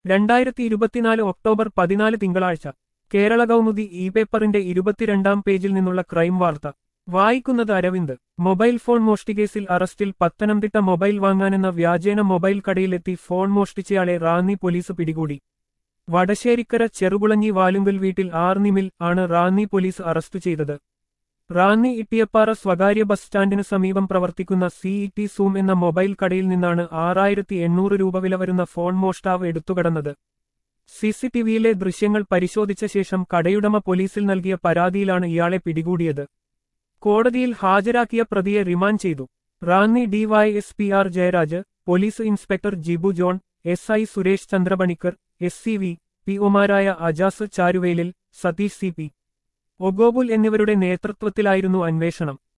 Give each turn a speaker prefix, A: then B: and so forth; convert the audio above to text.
A: രണ്ടായിരത്തി ഇരുപത്തിനാല് ഒക്ടോബർ പതിനാല് തിങ്കളാഴ്ച കേരള കൗമുദി ഇ പേപ്പറിന്റെ ഇരുപത്തിരണ്ടാം പേജിൽ നിന്നുള്ള ക്രൈം വാർത്ത വായിക്കുന്നത് അരവിന്ദ് മൊബൈൽ ഫോൺ മോഷ്ടിക്കേസിൽ അറസ്റ്റിൽ പത്തനംതിട്ട മൊബൈൽ വാങ്ങാനെന്ന വ്യാജേന മൊബൈൽ കടയിലെത്തി ഫോൺ മോഷ്ടിച്ചയാളെ റാന്നി പോലീസ് പിടികൂടി വടശ്ശേരിക്കര ചെറുകുളഞ്ഞി വാലുങ്കൽ വീട്ടിൽ ആർനിമിൽ ആണ് റാന്നി പോലീസ് അറസ്റ്റ് ചെയ്തത് റാന്നി ഇട്ടിയപ്പാറ സ്വകാര്യ ബസ് സ്റ്റാൻഡിന് സമീപം പ്രവർത്തിക്കുന്ന സിഇടി സൂം എന്ന മൊബൈൽ കടയിൽ നിന്നാണ് ആറായിരത്തി എണ്ണൂറ് രൂപ വില വരുന്ന ഫോൺ മോഷ്ടാവ് എടുത്തുകടന്നത് സിസിടിവിയിലെ ദൃശ്യങ്ങൾ പരിശോധിച്ച ശേഷം കടയുടമ പോലീസിൽ നൽകിയ പരാതിയിലാണ് ഇയാളെ പിടികൂടിയത് കോടതിയിൽ ഹാജരാക്കിയ പ്രതിയെ റിമാൻഡ് ചെയ്തു Ranni DySP R Jayaraj police inspector Jibu John S I Suresh Chandrapanicker S C V P ഒമാരായ അജാസ് ചാരുവേലിൽ സതീഷ് സി പി ഒഗോബുൽ എന്നിവരുടെ നേതൃത്വത്തിലായിരുന്നു അന്വേഷണം